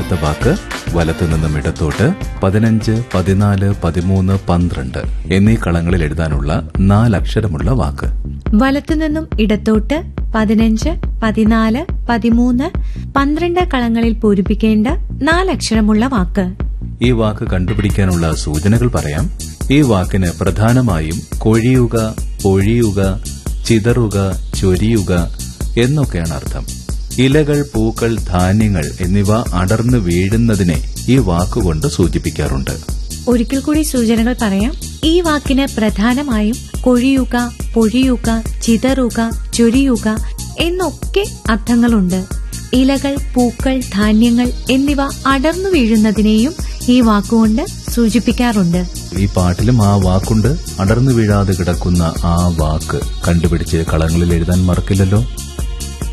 അടുത്ത വാക്ക് വലത്തു നിന്നും ഇടത്തോട്ട് പതിനഞ്ച് പതിനാല് പതിമൂന്ന് പന്ത്രണ്ട് എന്നീ കളങ്ങളിൽ എഴുതാനുള്ള നാലക്ഷരമുള്ള വാക്ക് വലത്തുനിന്നും ഇടത്തോട്ട് പതിനഞ്ച് പതിനാല് പതിമൂന്ന് പന്ത്രണ്ട് കളങ്ങളിൽ പൂരിപ്പിക്കേണ്ട നാലക്ഷരമുള്ള വാക്ക് ഈ വാക്ക് കണ്ടുപിടിക്കാനുള്ള സൂചനകൾ പറയാം ഈ വാക്കിന് പ്രധാനമായും കൊഴിയുക പൊഴിയുക ചിതറുക ചൊരിയുക എന്നൊക്കെയാണ് അർത്ഥം ഇലകൾ പൂക്കൾ ധാന്യങ്ങൾ എന്നിവ അടർന്നു വീഴുന്നതിനെ ഈ വാക്കുകൊണ്ട് സൂചിപ്പിക്കാറുണ്ട് ഒരിക്കൽ കൂടി സൂചനകൾ പറയാം ഈ വാക്കിന് പ്രധാനമായും കൊഴിയുക പൊഴിയുക ചിതറുക ചൊരിയുക എന്നൊക്കെ അർത്ഥങ്ങളുണ്ട് ഇലകൾ പൂക്കൾ ധാന്യങ്ങൾ എന്നിവ അടർന്നു വീഴുന്നതിനെയും ഈ വാക്കുകൊണ്ട് സൂചിപ്പിക്കാറുണ്ട് ഈ പാട്ടിലും ആ വാക്കുണ്ട് അടർന്നു വീഴാതെ കിടക്കുന്ന ആ വാക്ക് കണ്ടുപിടിച്ച് കളങ്ങളിൽ എഴുതാൻ മറക്കില്ലല്ലോ